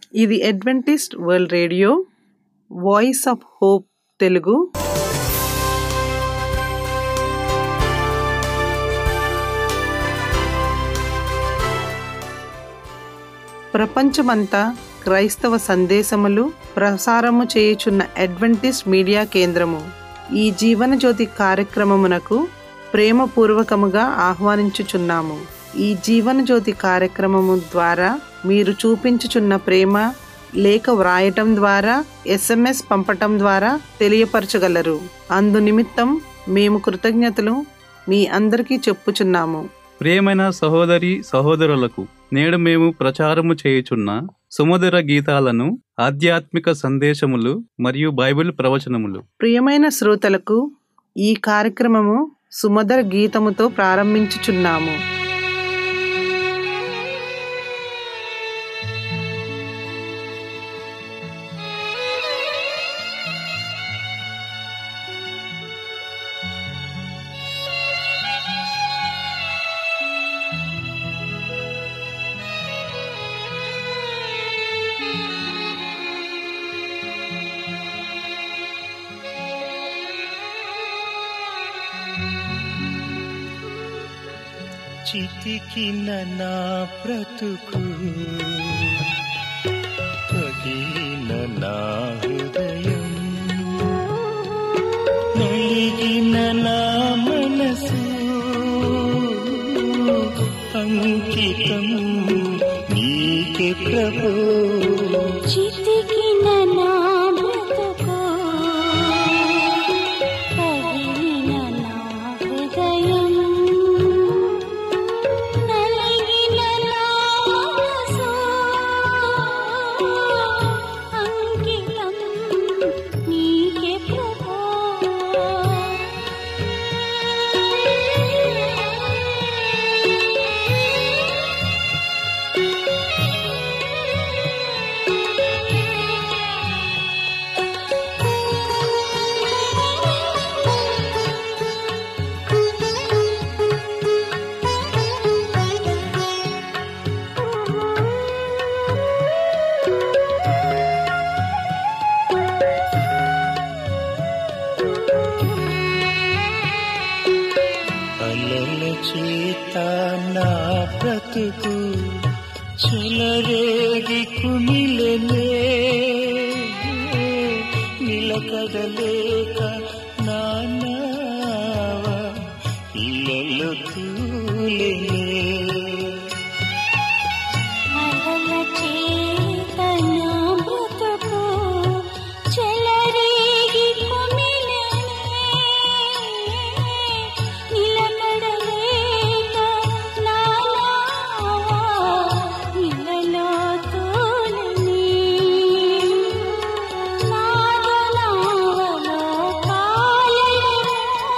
ఇది Adventist world radio voice of hope Telugu ప్రపంచమంతా క్రైస్తవ సందేశములు ప్రసారము చేయుచున్న అడ్వెంటిస్ట్ మీడియా కేంద్రము ఈ జీవన జ్యోతి కార్యక్రమమునకు ప్రేమపూర్వకముగా ఆహ్వానించుచున్నాము ఈ జీవన జ్యోతి కార్యక్రమము ద్వారా మీరు చూపించుచున్న ప్రేమ లేఖ వ్రాయటం ద్వారా ఎస్ఎంఎస్ పంపటం ద్వారా తెలియపరచగలరు అందు నిమిత్తం మేము కృతజ్ఞతలు మీ అందరికీ చెప్పుచున్నాము ప్రియమైన సహోదరి సహోదరులకు నేడు మేము ప్రచారము చేయుచున్న సుమధుర గీతాలను ఆధ్యాత్మిక సందేశములు మరియు బైబిల్ ప్రవచనములు ప్రియమైన శ్రోతలకు ఈ కార్యక్రమము సుమధుర గీతముతో ప్రారంభించుచున్నాము చితికిన నా బ్రతుకు పగిలిన నా హృదయం నలిగిన నా మనసు అంకితం నీకే ప్రభు చితికిన నా బ్రతుకు పగిలిన నా హృదయం నలిగిన నా మనసు అంకితం నీకే ప్రభు అలల చేత నా బ్రతుకు చెలరేగి కుమిలనే నిలకడలేక నానావ ఇళ్ళలో తూలెనే అలల చేత నా బ్రతుకు చెలరేగి కుమిలెనే. నిలకడలేక నా నావ ఇలలో తూలెనే. నాదు నావలో కాలెను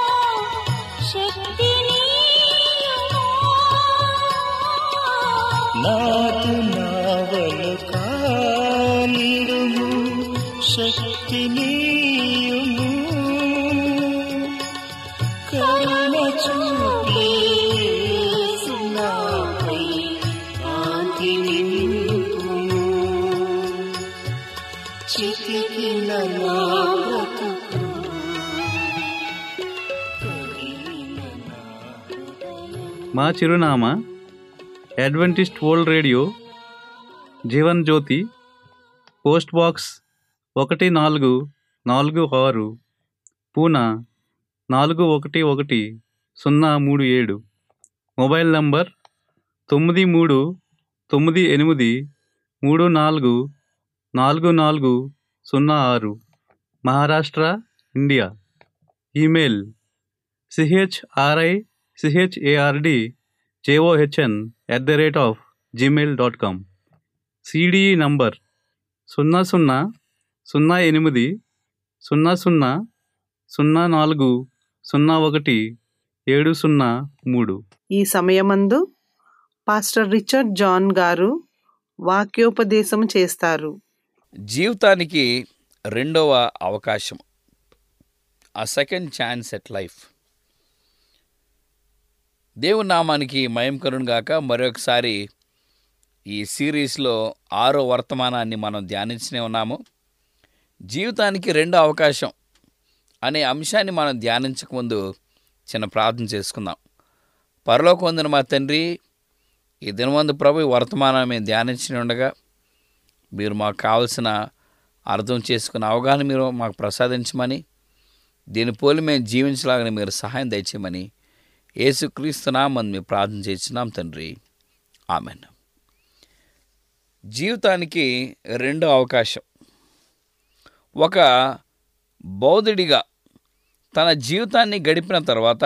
శక్తిని నాదు నావలు కాలిడుము శక్తినీయుము కరుణ చూపి సున్నాపై కాంతి నింపుము చితికిన నా బ్రతుకు తొలిన నా హృదయం మా చిరునామా Adventist world radio Jeevan Jyothi post box ఒకటి నాలుగు నాలుగు ఆరు పూనా నాలుగు ఒకటి ఒకటి సున్నా మూడు ఏడు మొబైల్ నంబర్ తొమ్మిది మూడు తొమ్మిది ఎనిమిది మూడు నాలుగు నాలుగు నాలుగు సున్నా ఆరు Maharashtra India email C H R I C H A R D J O H N at the rate of Gmail dot com C D E number సున్నా సున్నా సున్నా ఎనిమిది సున్నా సున్నా సున్నా నాలుగు సున్నా ఒకటి ఏడు సున్నా మూడు ఈ సమయమందు పాస్టర్ రిచర్డ్ జాన్ గారు వాక్యోపదేశం చేస్తారు జీవితానికి రెండవ అవకాశం ఆ సెకండ్ ఛాన్స్ ఎట్ లైఫ్ దేవుని నామానికి మయం కరుణ్ గాక మరొకసారి ఈ సిరీస్లో ఆరో వర్తమానాన్ని మనం ధ్యానించనే ఉన్నాము జీవితానికి రెండో అవకాశం అనే అంశాన్ని మనం ధ్యానించకముందు చిన్న ప్రార్థన చేసుకుందాం పరలోకం వందిన మా తండ్రి ఈ దినవందు ప్రభు ఈ వర్తమానం మేము ధ్యానించి ఉండగా మీరు మాకు కావలసిన అర్థం చేసుకున్న అవగాహన మీరు మాకు ప్రసాదించమని దీని పోలి మేము జీవించలాగని మీరు సహాయం దయచేయమని ఏసుక్రీస్తున్నామని మేము ప్రార్థన చేస్తున్నాం తండ్రి ఆమెన్ జీవితానికి రెండో అవకాశం ఒక బౌద్ధుడిగా తన జీవితాన్ని గడిపిన తర్వాత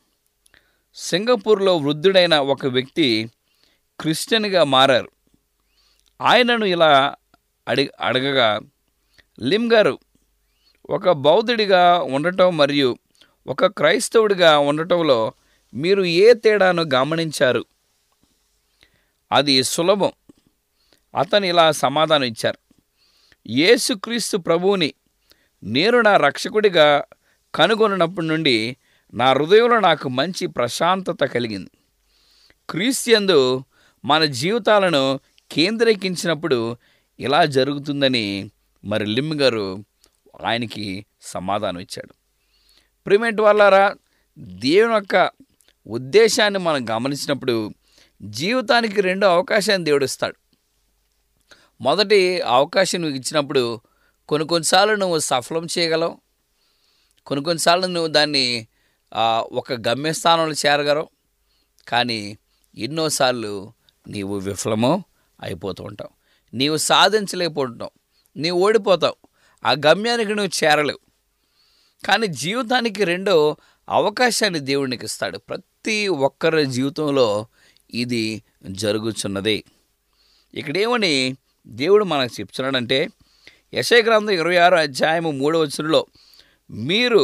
సింగపూర్లో వృద్ధుడైన ఒక వ్యక్తి క్రిస్టియన్గా మారారు ఆయనను ఇలా అడి అడగగా లిమ్ గారు ఒక బౌద్ధుడిగా ఉండటం మరియు ఒక క్రైస్తవుడిగా ఉండటంలో మీరు ఏ తేడాను గమనించారు అది సులభం అతను ఇలా సమాధానం ఇచ్చారు యేసుక్రీస్తు ప్రభువుని నేను నా రక్షకుడిగా కనుగొన్నప్పటి నుండి నా హృదయంలో నాకు మంచి ప్రశాంతత కలిగింది క్రీస్తియందు మన జీవితాలను కేంద్రీకరించినప్పుడు ఇలా జరుగుతుందని మరి లిమ్ గారు ఆయనకి సమాధానం ఇచ్చాడు ప్రిమెంట్ వాళ్ళారా దేవుని యొక్క ఉద్దేశాన్ని మనం గమనించినప్పుడు జీవితానికి రెండో అవకాశాన్ని దేవుడు ఇస్తాడు మొదటి అవకాశం నువ్వు ఇచ్చినప్పుడు కొన్ని కొన్నిసార్లు నువ్వు సఫలం చేయగలవు కొన్ని కొన్నిసార్లు నువ్వు దాన్ని ఆ, ఒక గమ్యస్థానంలో చేరగలవు కానీ ఎన్నోసార్లు నీవు విఫలము అయిపోతూ ఉంటావు నీవు సాధించలేకపోతుంటావు నీవు ఓడిపోతావు ఆ గమ్యానికి నువ్వు చేరలేవు కానీ జీవితానికి రెండో అవకాశాన్ని దేవునికి ఇస్తాడు ప్రతి ఒక్కరి జీవితంలో ఇది జరుగుతున్నదే ఇక్కడేమని దేవుడు మనకు చెప్తున్నాడంటే యశయ గ్రంథం ఇరవై ఆరు అధ్యాయము మూడవ వచనంలో మీరు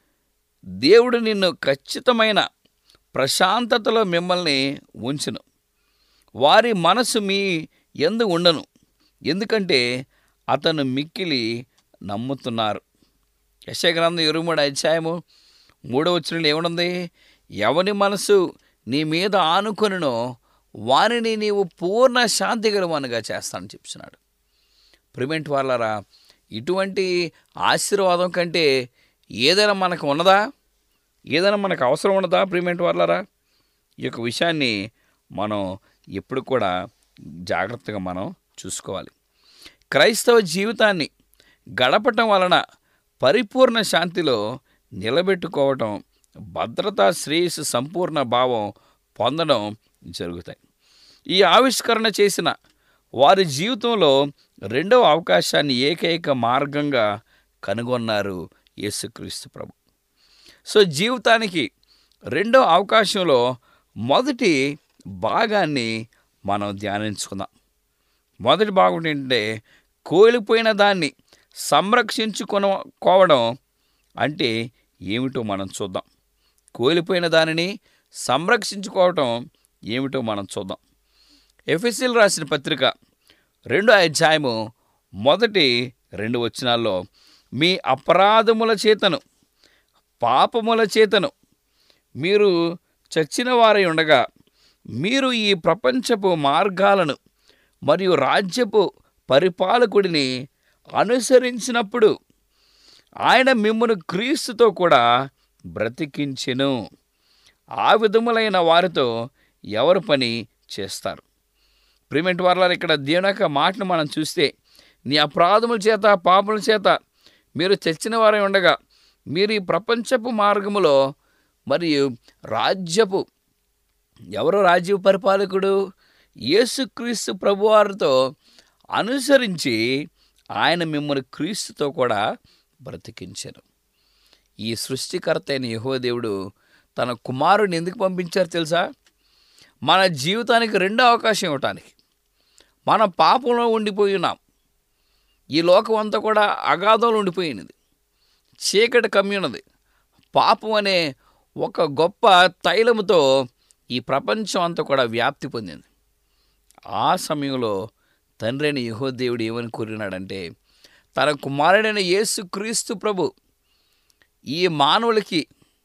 దేవుడు నిన్ను ఖచ్చితమైన ప్రశాంతతలో మిమ్మల్ని ఉంచును వారి మనసు మీ ఎందు ఉండను ఎందుకంటే అతను మిక్కిలి నమ్ముతున్నారు యశయ గ్రంథం ఇరవై మూడు అధ్యాయము మూడవ వచనంలో ఏముంది ఎవని మనసు నీ మీద ఆనుకొనినో వారిని నీవు పూర్ణ శాంతి గలవానుగా చేస్తానని చెప్తున్నాడు ప్రిమెంట్ వాళ్ళరా ఇటువంటి ఆశీర్వాదం కంటే ఏదైనా మనకు ఉన్నదా ఏదైనా మనకు అవసరం ఉన్నదా ప్రిమెంట్ వాళ్ళరా ఈ యొక్క విషయాన్ని మనం ఎప్పుడు కూడా జాగ్రత్తగా మనం చూసుకోవాలి క్రైస్తవ జీవితాన్ని గడపటం వలన పరిపూర్ణ శాంతిలో నిలబెట్టుకోవటం భద్రత శ్రేయస్సు సంపూర్ణ భావం పొందడం జరుగుతాయి ఈ ఆవిష్కరణ చేసిన వారి జీవితంలో రెండవ అవకాశాన్ని ఏకైక మార్గంగా కనుగొన్నారు యేసుక్రీస్తు ప్రభు సో జీవితానికి రెండో అవకాశంలో మొదటి భాగాన్ని మనం ధ్యానించుకుందాం మొదటి భాగం ఏంటంటే కోల్పోయిన దాన్ని సంరక్షించుకొనుకోవడం అంటే ఏమిటో మనం చూద్దాం కోల్పోయిన దానిని సంరక్షించుకోవటం ఏమిటో మనం చూద్దాం ఎఫ్ఎస్ఎల్ రాసిన పత్రిక రెండో అధ్యాయము మొదటి రెండు వచనాల్లో మీ అపరాధముల చేతను పాపముల చేతను మీరు చచ్చిన వారై ఉండగా మీరు ఈ ప్రపంచపు మార్గాలను మరియు రాజ్యపు పరిపాలకుడిని అనుసరించినప్పుడు ఆయన మిమ్మను క్రీస్తుతో కూడా బ్రతికించెను ఆ విధములైన వారితో ఎవరు పని చేస్తారు ప్రిమెంట్ వార్లారు ఇక్కడ దేవుని యొక్క మాటను మనం చూస్తే నీ అపరాధముల చేత పాపముల చేత మీరు చచ్చిన వారై ఉండగా మీరు ఈ ప్రపంచపు మార్గములో మరియు రాజ్యపు ఎవరు రాజ్య పరిపాలకుడు యేసుక్రీస్తు ప్రభువారితో అనుసరించి ఆయన మిమ్మల్ని క్రీస్తుతో కూడా బ్రతికించారు ఈ సృష్టికర్త అయిన యెహోవాదేవుడు తన కుమారుని ఎందుకు పంపించారు తెలుసా మన జీవితానికి రెండో అవకాశం ఇవ్వటానికి మనం పాపంలో ఉండిపోయి ఉన్నాం ఈ లోకం అంతా కూడా అగాధంలో ఉండిపోయినది చీకటి కమ్యున్నది పాపం అనే ఒక గొప్ప తైలముతో ఈ ప్రపంచం అంతా కూడా వ్యాప్తి పొందింది ఆ సమయంలో తండ్రి అయిన యెహోదేవుడు ఏమని కోరినాడంటే తన కుమారుడైన యేసు క్రీస్తు ప్రభు ఈ మానవులకి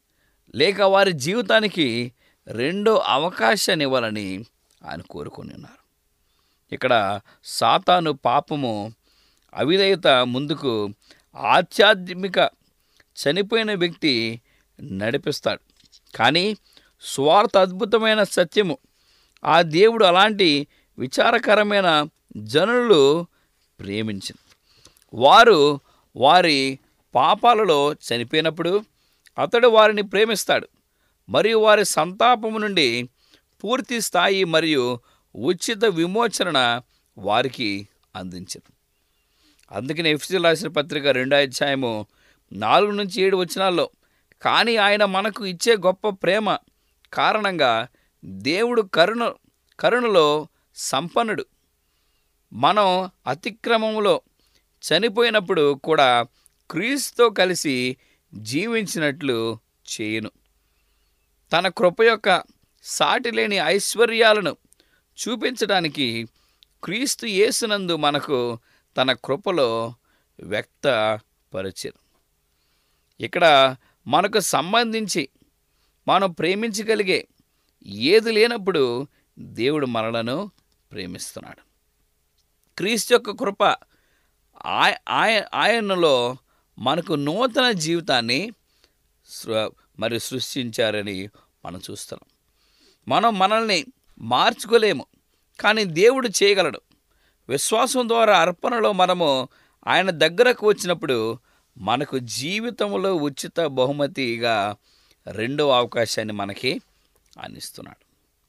లేక వారి జీవితానికి రెండో అవకాశాన్ని ఇవ్వాలని ఆయన కోరుకొని ఉన్నారు ఇక్కడ సాతాను పాపము అవిధేయత ముందుకు ఆధ్యాత్మిక చనిపోయిన వ్యక్తి నడిపిస్తాడు కానీ స్వార్థ అద్భుతమైన సత్యము ఆ దేవుడు అలాంటి విచారకరమైన జనులు ప్రేమించింది వారు వారి పాపాలలో చనిపోయినప్పుడు అతడు వారిని ప్రేమిస్తాడు మరియు వారి సంతాపము నుండి పూర్తి స్థాయి మరియు ఉచిత విమోచన వారికి అందించింది అందుకని ఎఫ్సి రాసిన పత్రిక రెండో అధ్యాయము నాలుగు నుంచి ఏడు వచనాల్లో కానీ ఆయన మనకు ఇచ్చే గొప్ప ప్రేమ కారణంగా దేవుడు కరుణ కరుణలో సంపన్నుడు మనం అతిక్రమములో చనిపోయినప్పుడు కూడా క్రీస్తుతో కలిసి జీవించినట్లు చేయును తన కృప యొక్క సాటి లేని ఐశ్వర్యాలను చూపించడానికి క్రీస్తు యేసునందు మనకు తన కృపలో వ్యక్తపరిచారు ఇక్కడ మనకు సంబంధించి మనం ప్రేమించగలిగే ఏది లేనప్పుడు దేవుడు మనలను ప్రేమిస్తున్నాడు క్రీస్తు యొక్క కృప ఆయ ఆయ- ఆయనలో మనకు నూతన జీవితాన్ని సృ- మరి సృష్టించారని మనం చూస్తున్నాం మనం మనల్ని మార్చుకోలేము కానీ దేవుడు చేయగలడు విశ్వాసం ద్వారా అర్పణలో మనము ఆయన దగ్గరకు వచ్చినప్పుడు మనకు జీవితంలో ఉచిత బహుమతిగా రెండో అవకాశాన్ని మనకి అందిస్తున్నాడు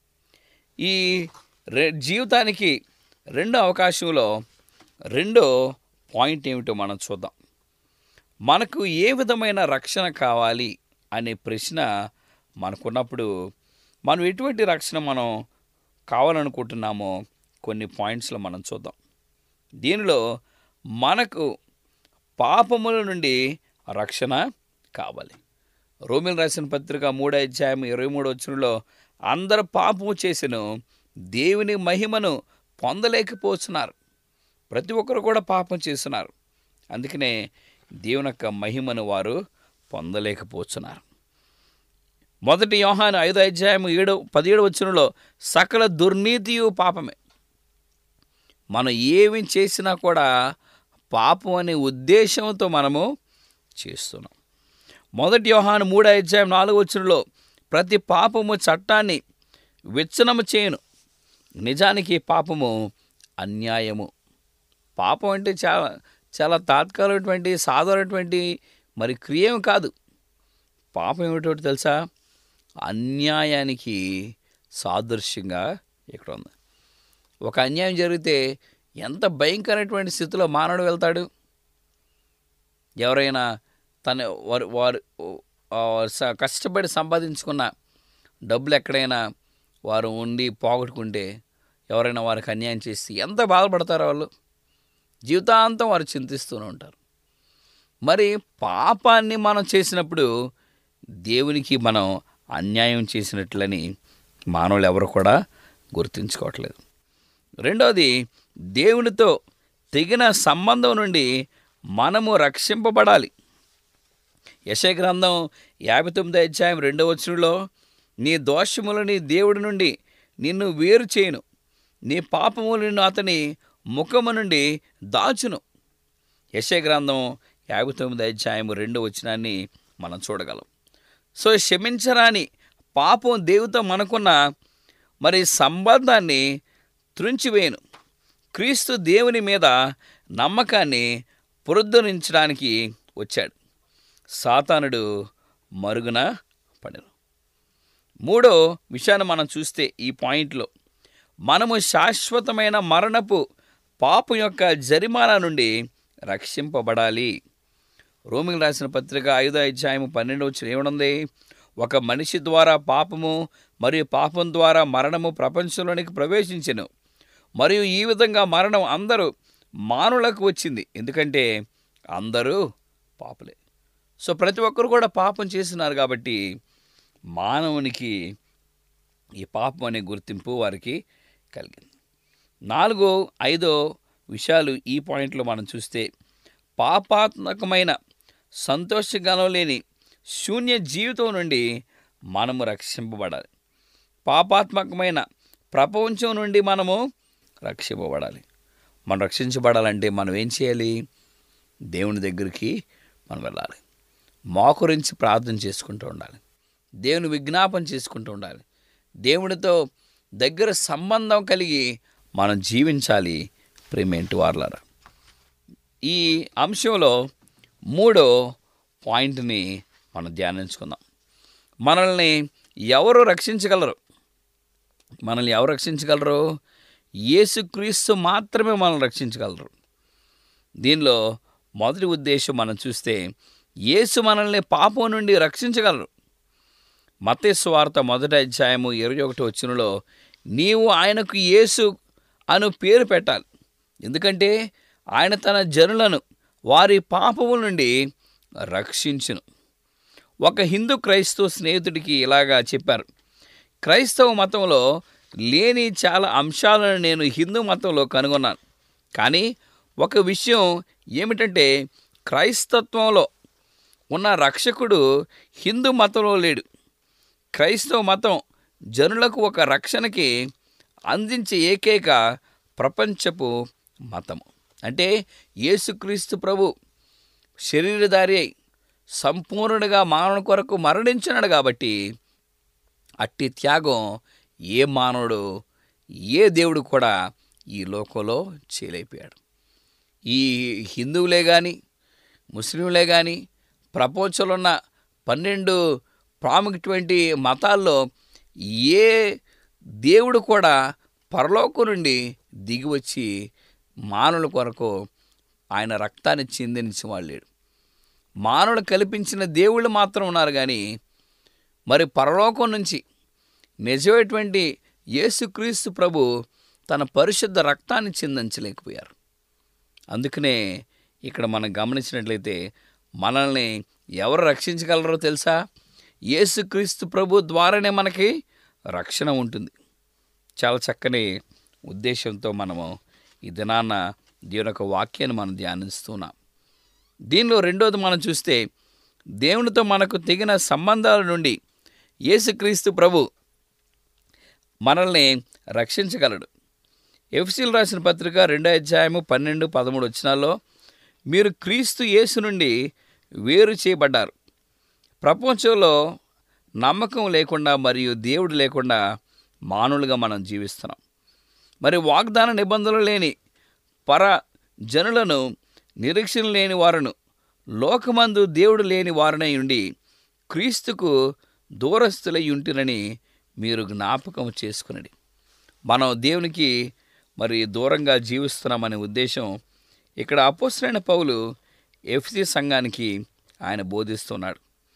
ఈ రె జీవితానికి రెండో అవకాశంలో రెండో పాయింట్ ఏమిటో మనం చూద్దాం మనకు ఏ విధమైన రక్షణ కావాలి అనే ప్రశ్న మనకున్నప్పుడు మనం ఎటువంటి రక్షణ మనం కావాలనుకుంటున్నామో కొన్ని పాయింట్స్లో మనం చూద్దాం దీనిలో మనకు పాపముల నుండి రక్షణ కావాలి రోమిల్ రాసిన పత్రిక మూడో అధ్యాయం ఇరవై మూడు వచ్చినలో అందరు పాపము చేసెను దేవుని మహిమను పొందలేకపోతున్నారు ప్రతి ఒక్కరు కూడా పాపం చేస్తున్నారు అందుకనే దేవుని యొక్క మహిమను వారు పొందలేకపోతున్నారు మొదటి యోహాను ఐదో అధ్యాయం ఏడు పదిహేడు వచ్చినలో సకల దుర్నీతియు పాపమే మనం ఏమి చేసినా కూడా పాపం అనే ఉద్దేశంతో మనము చేస్తున్నాం మొదటి యోహాను మూడో అధ్యాయం నాలుగు వచ్చినలో ప్రతి పాపము చట్టాన్ని విచ్చనము చేయను నిజానికి పాపము అన్యాయము పాపం అంటే చాలా చాలా తాత్కాలికటువంటి సాధారణటువంటి మరి క్రియేం కాదు పాపం ఏమిటో తెలుసా అన్యాయానికి సాదృశ్యంగా ఇక్కడ ఉంది ఒక అన్యాయం జరిగితే ఎంత భయంకరమైనటువంటి స్థితిలో మానవుడు వెళ్తాడు ఎవరైనా తన వారు వారు ఆ, స- కష్టపడి సంపాదించుకున్న డబ్బులు ఎక్కడైనా వారు ఉండి పోగొట్టుకుంటే ఎవరైనా వారికి అన్యాయం చేసి ఎంత బాధపడతారో వాళ్ళు జీవితాంతం వారు చింతిస్తూనే ఉంటారు మరి పాపాన్ని మనం చేసినప్పుడు దేవునికి మనం అన్యాయం చేసినట్లని మానవులు ఎవరు కూడా గుర్తుంచుకోవట్లేదు రెండవది దేవునితో తెగిన సంబంధం నుండి మనము రక్షింపబడాలి యశ గ్రంథం యాభై తొమ్మిది అధ్యాయం రెండవ వచనంలో నీ దోషములు నీ దేవుడి నుండి నిన్ను వేరు చేయను నీ పాపములు నిన్ను అతని ముఖము నుండి దాచును యశ గ్రంథం యాభై తొమ్మిది అధ్యాయం రెండో వచనాన్ని మనం చూడగలం సో క్షమించరాని పాపం దేవుతో మనకున్న మరి సంబంధాన్ని త్రుంచివేయను క్రీస్తు దేవుని మీద నమ్మకాన్ని పునరుద్ధరించడానికి వచ్చాడు సాతానుడు మరుగున పడను మూడో విషయాన్ని మనం చూస్తే ఈ పాయింట్లో మనము శాశ్వతమైన మరణపు పాపం యొక్క జరిమానా నుండి రక్షింపబడాలి రోమిలు రాసిన పత్రిక ఐదో అధ్యాయం పన్నెండు వచ్చిన ఏమనుంది ఒక మనిషి ద్వారా పాపము మరియు పాపం ద్వారా మరణము ప్రపంచంలోనికి ప్రవేశించెను మరియు ఈ విధంగా మరణం అందరూ మానులకు వచ్చింది ఎందుకంటే అందరూ పాపులే సో ప్రతి ఒక్కరు కూడా పాపం చేస్తున్నారు కాబట్టి మానవునికి ఈ పాపం అనే గుర్తింపు వారికి కలిగింది నాలుగో ఐదో విషయాలు ఈ పాయింట్లో మనం చూస్తే పాపాత్మకమైన సంతోషగానం లేని శూన్య జీవితం నుండి మనము రక్షింపబడాలి పాపాత్మకమైన ప్రపంచం నుండి మనము రక్షింపబడాలి మనం రక్షించబడాలంటే మనం ఏం చేయాలి దేవుని దగ్గరికి మనం వెళ్ళాలి మోకరించి ప్రార్థన చేసుకుంటూ ఉండాలి దేవుని విజ్ఞాపన చేసుకుంటూ ఉండాలి దేవునితో దగ్గర సంబంధం కలిగి మనం జీవించాలి ప్రేమేంటి వార్లారా ఈ అంశంలో మూడో పాయింట్ని మనం ధ్యానించుకుందాం మనల్ని ఎవరు రక్షించగలరు మనల్ని ఎవరు రక్షించగలరు యేసుక్రీస్తు మాత్రమే మనల్ని రక్షించగలరు దీనిలో మొదటి ఉద్దేశం మనం చూస్తే యేసు మనల్ని పాపం నుండి రక్షించగలరు మత్తేసు వార్త మొదటి అధ్యాయము ఇరవై ఒకటి వచ్చినలో నీవు ఆయనకు యేసు అను పేరు పెట్టాలి ఎందుకంటే ఆయన తన జనులను వారి పాపముల నుండి రక్షించును ఒక హిందూ క్రైస్తవ స్నేహితుడికి ఇలాగా చెప్పారు క్రైస్తవ మతంలో లేని చాలా అంశాలను నేను హిందూ మతంలో కనుగొన్నాను కానీ ఒక విషయం ఏమిటంటే క్రైస్తత్వంలో ఉన్న రక్షకుడు హిందూ మతంలో లేడు క్రైస్తవ మతం జనులకు ఒక రక్షణకి అందించే ఏకైక ప్రపంచపు మతము అంటే యేసుక్రీస్తు ప్రభు శరీరధారి అయి సంపూర్ణుడిగా మానవుని కొరకు మరణించినాడు కాబట్టి అట్టి త్యాగం ఏ మానవుడు ఏ దేవుడు కూడా ఈ లోకంలో చేయలేకపోయాడు ఈ హిందువులే కానీ ముస్లింలే కానీ ప్రపంచంలో ఉన్న పన్నెండు ప్రాముఖ్యటువంటి మతాల్లో ఏ దేవుడు కూడా పరలోకం నుండి దిగి వచ్చి మానవుల కొరకు ఆయన రక్తాన్ని చిందించిన వాళ్ళు లేడు మానవుడు కల్పించిన దేవుళ్ళు మాత్రం ఉన్నారు కానీ మరి పరలోకం నుంచి నిజమైనటువంటి యేసుక్రీస్తు ప్రభు తన పరిశుద్ధ రక్తాన్ని చిందించలేకపోయారు అందుకనే ఇక్కడ మనం గమనించినట్లయితే మనల్ని ఎవరు రక్షించగలరో తెలుసా యేసుక్రీస్తు ప్రభు ద్వారానే మనకి రక్షణ ఉంటుంది చాలా చక్కని ఉద్దేశంతో మనము ఈ దినాన్న దేవుని యొక్క వాక్యాన్ని మనం ధ్యానిస్తున్నాం దీనిలో రెండోది మనం చూస్తే దేవునితో మనకు తెగిన సంబంధాల నుండి యేసుక్రీస్తు ప్రభు మనల్ని రక్షించగలడు ఎఫ్సీలు రాసిన పత్రిక రెండో అధ్యాయము పన్నెండు పదమూడు వచ్చినాల్లో మీరు క్రీస్తు యేసు నుండి వేరు చేయబడ్డారు ప్రపంచంలో నమ్మకం లేకుండా మరియు దేవుడు లేకుండా మానవులుగా మనం జీవిస్తున్నాం మరి వాగ్దాన నిబంధనలు లేని పర జనులను నిరీక్షణ లేని వారును లోకమందు దేవుడు లేని వారనై ఉండి క్రీస్తుకు దూరస్తులై ఉంటునని మీరు జ్ఞాపకం చేసుకునడి మనం దేవునికి మరి దూరంగా జీవిస్తున్నామనే ఉద్దేశం ఇక్కడ అపోసరైన పౌలు ఎఫ్సి సంఘానికి ఆయన బోధిస్తున్నాడు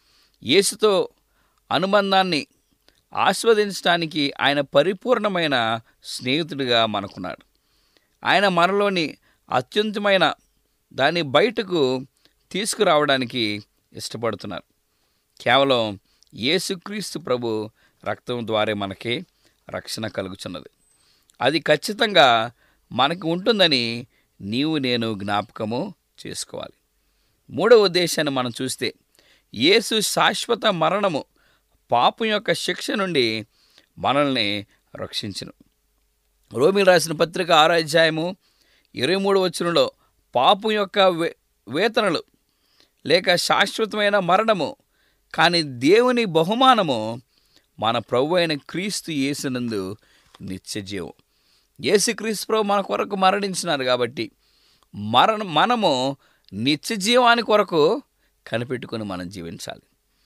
యేసుతో అనుబంధాన్ని ఆస్వాదించడానికి ఆయన పరిపూర్ణమైన స్నేహితుడిగా మనకున్నాడు ఆయన మనలోని అత్యుంతమైన దాన్ని బయటకు తీసుకురావడానికి ఇష్టపడుతున్నారు కేవలం యేసుక్రీస్తు ప్రభు రక్తం ద్వారా మనకి రక్షణ కలుగుచున్నది అది ఖచ్చితంగా మనకు ఉంటుందని నీవు నేను జ్ఞాపకము చేసుకోవాలి మూడవ ఉద్దేశాన్ని మనం చూస్తే యేసు శాశ్వత మరణము పాపం యొక్క శిక్ష నుండి మనల్ని రక్షించును రోమిల్ రాసిన పత్రిక ఆరో అధ్యాయము ఇరవై మూడు వచనంలో పాపం యొక్క వే వేతనలు లేక శాశ్వతమైన మరణము కానీ దేవుని బహుమానము మన ప్రభు అయిన క్రీస్తు యేసునందు నిత్యజీవం యేసుక్రీస్తు ప్రభు మన కొరకు మరణించినారు కాబట్టి మరణ మనము నిత్యజీవాని కొరకు కనిపెట్టుకొని మనం జీవించాలి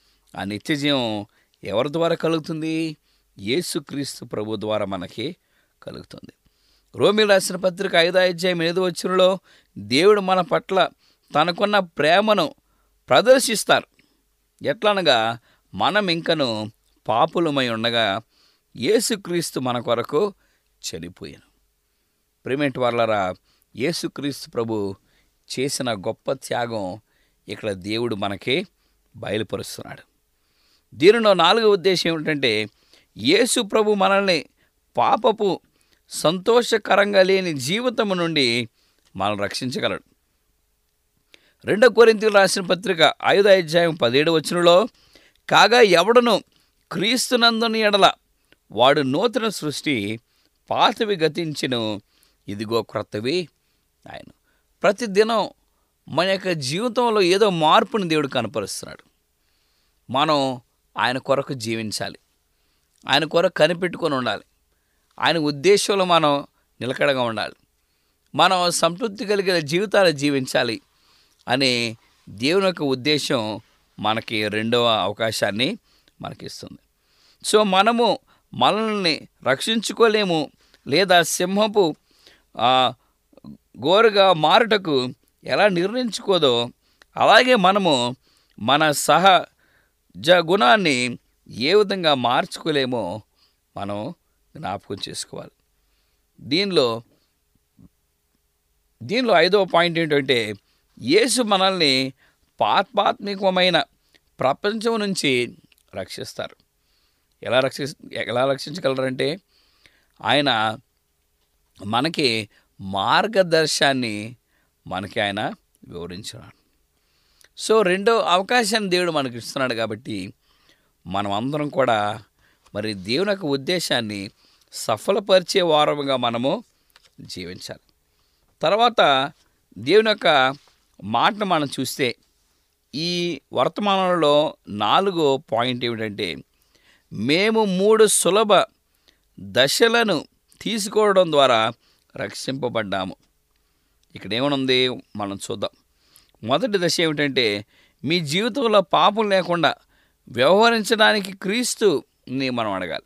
ఆ నిత్యజీవం ఎవరి ద్వారా కలుగుతుంది యేసుక్రీస్తు ప్రభు ద్వారా మనకి కలుగుతుంది రోమిల్ రాసిన పత్రిక ఐదో అధ్యాయం ఎనిమిది వచ్చినలో దేవుడు మన పట్ల తనకున్న ప్రేమను ప్రదర్శిస్తారు ఎట్లనగా మనం ఇంకను పాపులమై ఉండగా యేసుక్రీస్తు మన కొరకు చనిపోయాను ప్రేమేంటి వాళ్ళరా యేసుక్రీస్తు ప్రభు చేసిన గొప్ప త్యాగం ఇక్కడ దేవుడు మనకి బయలుపరుస్తున్నాడు దీనిలో నాలుగో ఉద్దేశం ఏమిటంటే యేసు ప్రభు మనల్ని పాపపు సంతోషకరంగా లేని జీవితము నుండి మనం రక్షించగలడు రెండో కొరింతలు రాసిన పత్రిక ఐదో అధ్యాయం పదిహేడు వచనంలో కాగా ఎవడను క్రీస్తునందుని ఎడల వాడు నూతన సృష్టి పాతవి గతించెను ఇదిగో క్రొత్తవి ఆయన ప్రతి దినం మన యొక్క జీవితంలో ఏదో మార్పుని దేవుడు కనపరుస్తున్నాడు మనం ఆయన కొరకు జీవించాలి ఆయన కొరకు కనిపెట్టుకొని ఉండాలి ఆయన ఉద్దేశంలో మనం నిలకడగా ఉండాలి మనం సంతృప్తి కలిగిన జీవితాలు జీవించాలి అనే దేవుని యొక్క ఉద్దేశం మనకి రెండవ అవకాశాన్ని మనకిస్తుంది సో మనము మనల్ని రక్షించుకోలేము లేదా సింహపు ఆ, గోరుగా మారుటకు ఎలా నిర్ణయించుకోదో అలాగే మనము మన సహజ గుణాన్ని ఏ విధంగా మార్చుకోలేమో మనం జ్ఞాపకం చేసుకోవాలి దీనిలో దీనిలో ఐదవ పాయింట్ ఏంటంటే యేసు మనల్ని పాత్మాత్మికమైన ప్రపంచం నుంచి రక్షిస్తారు ఎలా రక్షి ఎలా రక్షించగలరంటే ఆయన మనకి మార్గదర్శాన్ని మనకి ఆయన వివరించినాడు సో రెండో అవకాశాన్ని దేవుడు మనకి ఇస్తున్నాడు కాబట్టి మనం అందరం కూడా మరి దేవుని యొక్క ఉద్దేశాన్ని సఫలపరిచే వారముగా మనము జీవించాలి తర్వాత దేవుని యొక్క మాటను మనం చూస్తే ఈ వర్తమానంలో నాలుగో పాయింట్ ఏమిటంటే మేము మూడు సులభ దశలను తీసుకోవడం ద్వారా రక్షింపబడ్డాము ఇక్కడ ఏమనుంది మనం చూద్దాం మొదటి దశ ఏమిటంటే మీ జీవితంలో పాపం లేకుండా వ్యవహరించడానికి క్రీస్తుని మనం అడగాలి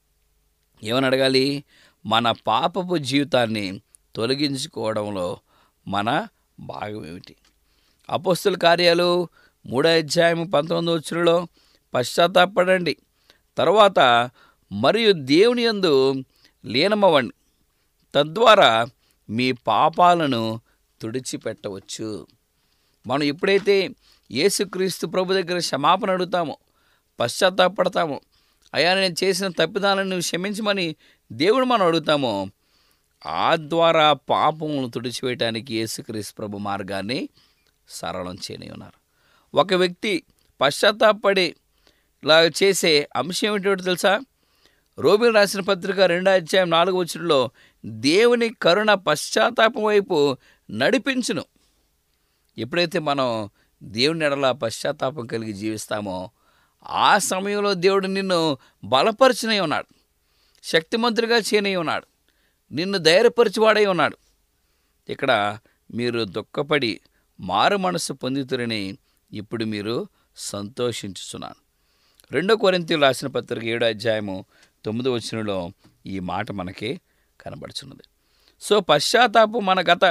ఏమని అడగాలి మన పాపపు జీవితాన్ని తొలగించుకోవడంలో మన భాగం ఏమిటి అపోస్తుల కార్యాలు మూడో అధ్యాయం పంతొమ్మిది వచ్చులో పశ్చాత్తాపడండి తర్వాత మరియు దేవుని యందు లీనమవ్వండి తద్వారా మీ పాపాలను తుడిచిపెట్టవచ్చు మనం ఎప్పుడైతే యేసుక్రీస్తు ప్రభు దగ్గర క్షమాపణ అడుగుతామో పశ్చాత్తాపడతామో అయ్యా నేను చేసిన తప్పిదాలను నువ్వు క్షమించమని దేవుడు మనం అడుగుతామో ఆ ద్వారా పాపములను తుడిచివేయటానికి యేసుక్రీస్తు ప్రభు మార్గాన్ని సరళం చేయని ఉన్నారు ఒక వ్యక్తి పశ్చాత్తాపడి ఇలా చేసే అంశం ఏమిటో తెలుసా రోమిల్ రాసిన పత్రిక రెండో అధ్యాయం నాలుగు వచ్చులో దేవుని కరుణ పశ్చాత్తాపం వైపు నడిపించును ఎప్పుడైతే మనం దేవుని ఎడల పశ్చాత్తాపం కలిగి జీవిస్తామో ఆ సమయంలో దేవుడు నిన్ను బలపరిచినై ఉన్నాడు శక్తిమంతుడిగా చేయనై ఉన్నాడు నిన్ను ధైర్యపరిచివాడై ఉన్నాడు ఇక్కడ మీరు దుఃఖపడి మారు మనసు పొందుతురని ఇప్పుడు మీరు సంతోషించుచున్నాను రెండో కొరింతీలు రాసిన పత్రిక ఏడో అధ్యాయము తొమ్మిదో వచనంలో ఈ మాట మనకి కనబడుచున్నది సో పశ్చాత్తాపం మన గత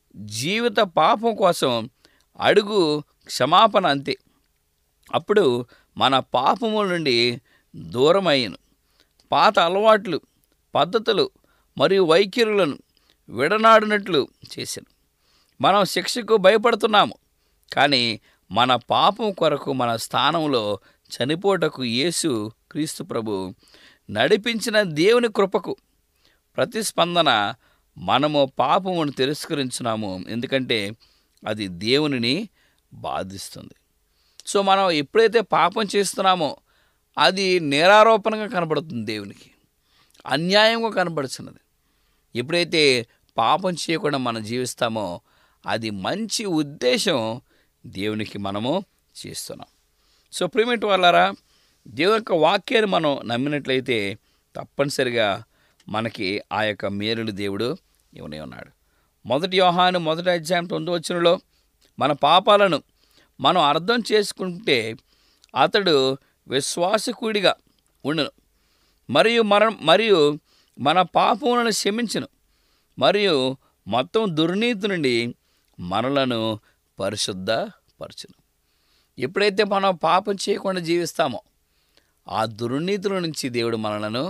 జీవిత పాపం కోసం అడుగు క్షమాపణ అంతే అప్పుడు మన పాపముల నుండి దూరమయ్యను పాత అలవాట్లు పద్ధతులు మరియు వైఖరులను విడనాడినట్లు చేశాను మనం శిక్షకు భయపడుతున్నాము కానీ మన పాపం కొరకు మన స్థానంలో చనిపోటకు యేసు క్రీస్తు ప్రభు నడిపించిన దేవుని కృపకు ప్రతిస్పందన మనము పాపమును తిరస్కరించున్నాము ఎందుకంటే అది దేవునిని బాధిస్తుంది సో మనం ఎప్పుడైతే పాపం చేస్తున్నామో అది నేరారోపణగా కనబడుతుంది దేవునికి అన్యాయంగా కనబడుతున్నది ఎప్పుడైతే పాపం చేయకుండా మనం జీవిస్తామో అది మంచి ఉద్దేశం దేవునికి మనము చేస్తున్నాం సో ప్రిమిట్ వాళ్ళారా దేవుని యొక్క వాక్యాన్ని మనం నమ్మినట్లయితే తప్పనిసరిగా మనకి ఆ యొక్క మేలుడు దేవుడు ఇవనే ఉన్నాడు మొదటి యోహాను మొదటి అధ్యాయం తొమ్మిది వచ్చినలో మన పాపాలను మనం అర్థం చేసుకుంటే అతడు విశ్వాసకుడిగా ఉండును మరియు మన మరియు మన పాపములను క్షమించును మరియు మొత్తం దుర్నీతి నుండి మనలను పరిశుద్ధపరచును ఎప్పుడైతే మనం పాపం చేయకుండా జీవిస్తామో ఆ దుర్నీతుల నుంచి దేవుడు మనలను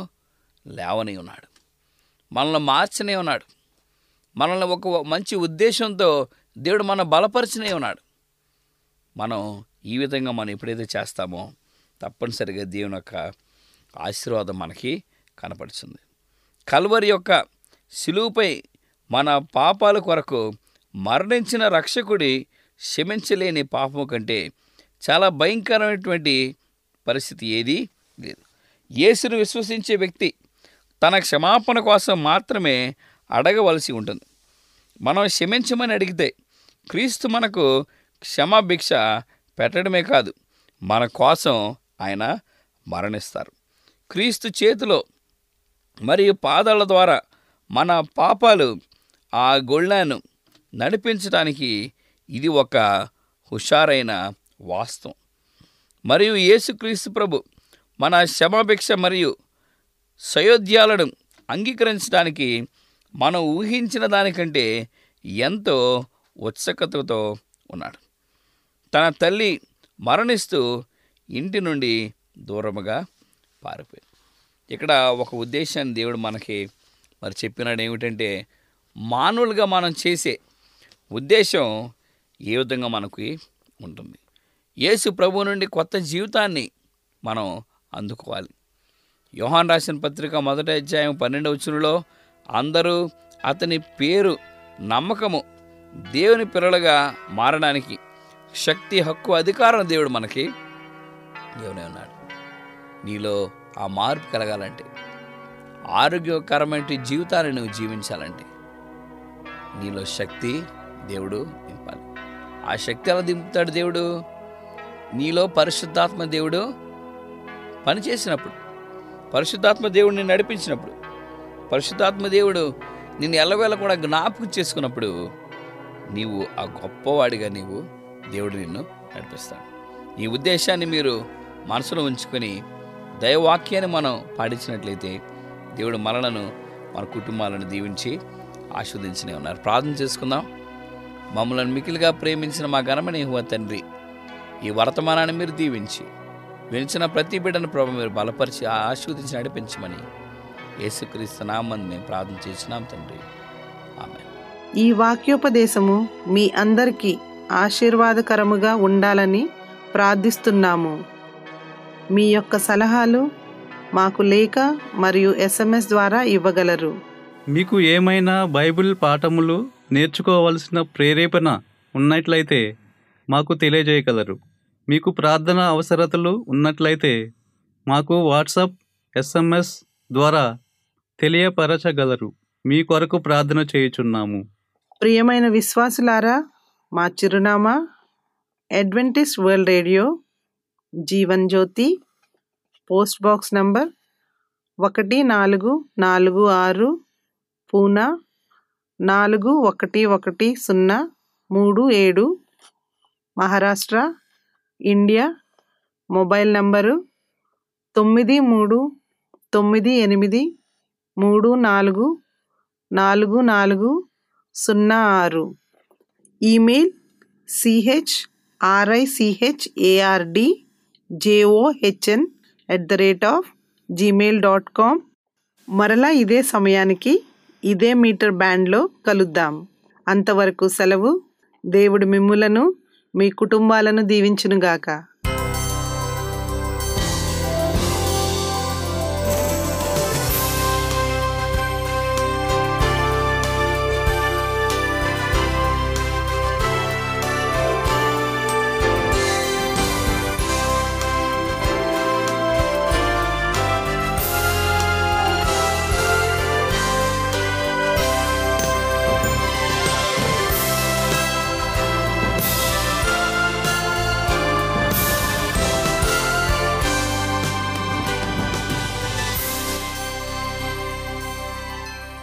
లేవని ఉన్నాడు మనల్ని మార్చనే ఉన్నాడు మనల్ని ఒక మంచి ఉద్దేశంతో దేవుడు మన బలపరచనే ఉన్నాడు మనం ఈ విధంగా మనం ఎప్పుడైతే చేస్తామో తప్పనిసరిగా దేవుని యొక్క ఆశీర్వాదం మనకి కనపడుతుంది కల్వరి యొక్క శిలువుపై మన పాపాల కొరకు మరణించిన రక్షకుడి క్షమించలేని పాపం కంటే చాలా భయంకరమైనటువంటి పరిస్థితి ఏది లేదు యేసును విశ్వసించే వ్యక్తి తన క్షమాపణ కోసం మాత్రమే అడగవలసి ఉంటుంది మనం క్షమించమని అడిగితే క్రీస్తు మనకు క్షమాభిక్ష పెట్టడమే కాదు మన కోసం ఆయన మరణిస్తారు క్రీస్తు చేతిలో మరియు పాదాల ద్వారా మన పాపాలు ఆ గొళ్ళను నడిపించడానికి ఇది ఒక హుషారైన వాస్తవం మరియు యేసుక్రీస్తు ప్రభు మన క్షమాభిక్ష మరియు సయోధ్యాలను అంగీకరించడానికి మనం ఊహించిన దానికంటే ఎంతో ఉత్సుకతతో ఉన్నాడు తన తల్లి మరణిస్తూ ఇంటి నుండి దూరముగా పారిపోయింది ఇక్కడ ఒక ఉద్దేశాన్ని దేవుడు మనకి మరి చెప్పినాడు ఏమిటంటే మానవులుగా మనం చేసే ఉద్దేశం ఏ విధంగా మనకి ఉంటుంది యేసు ప్రభు నుండి కొత్త జీవితాన్ని మనం అందుకోవాలి యోహాన్ రాసిన పత్రిక మొదటి అధ్యాయం పన్నెండవ వచనంలో అందరూ అతని పేరు నమ్మకము దేవుని పిల్లలుగా మారడానికి శక్తి హక్కు అధికారం దేవుడు మనకి దేవునే ఉన్నాడు నీలో ఆ మార్పు కలగాలంటే ఆరోగ్యకరమైన జీవితాన్ని నువ్వు జీవించాలంటే నీలో శక్తి దేవుడు దింపాలి ఆ శక్తి ఎలా దింపుతాడు దేవుడు నీలో పరిశుద్ధాత్మ దేవుడు పనిచేసినప్పుడు పరిశుద్ధాత్మ దేవుడిని నడిపించినప్పుడు పరిశుద్ధాత్మ దేవుడు నిన్ను ఎల్లవేళ కూడా జ్ఞాపకం చేసుకున్నప్పుడు నీవు ఆ గొప్పవాడిగా నీవు దేవుడు నిన్ను నడిపిస్తాడు ఈ ఉద్దేశాన్ని మీరు మనసులో ఉంచుకొని దైవవాక్యాన్ని మనం పాటించినట్లయితే దేవుడు మనలను మన కుటుంబాలను దీవించి ఆస్వాదించనే ఉన్నారు ప్రార్థన చేసుకుందాం మమ్మల్ని మికిలిగా ప్రేమించిన మా ఘనమైన యెహోవా తండ్రి ఈ వర్తమానాన్ని మీరు దీవించి వినిచిన ప్రతి బిడ్డను ప్రభు మీరు బలపరిచి ఆస్వాదించి నడిపించమని యేసుక్రీస్తు నామని మేము ప్రార్థన చేసినాం తండ్రి ఆమె ఈ వాక్యోపదేశము మీ అందరికీ ఆశీర్వాదకరముగా ఉండాలని ప్రార్థిస్తున్నాము మీ యొక్క సలహాలు మాకు లేఖ మరియు ఎస్ఎంఎస్ ద్వారా ఇవ్వగలరు మీకు ఏమైనా బైబిల్ పాఠములు నేర్చుకోవలసిన ప్రేరేపణ ఉన్నట్లయితే మాకు తెలియజేయగలరు మీకు ప్రార్థన అవసరతలు ఉన్నట్లయితే మాకు వాట్సాప్ ఎస్ఎంఎస్ ద్వారా తెలియపరచగలరు మీ కొరకు ప్రార్థన చేయుచున్నాము ప్రియమైన విశ్వాసులారా మా చిరునామా Adventist world radio Jeevan Jyothi post box number ఒకటి నాలుగు నాలుగు ఆరు పూనా నాలుగు ఒకటి ఒకటి సున్నా మూడు ఏడు మహారాష్ట్ర ఇండియా మొబైల్ నంబరు తొమ్మిది మూడు తొమ్మిది ఎనిమిది మూడు నాలుగు నాలుగు నాలుగు సున్నా ఆరు email C H R I C H A R D J O H N at the rate of Gmail dot com మరలా ఇదే సమయానికి ఇదే మీటర్ బ్యాండ్లో కలుద్దాం అంతవరకు సెలవు దేవుడు మిమ్ములను మీ కుటుంబాలను దీవించునుగాక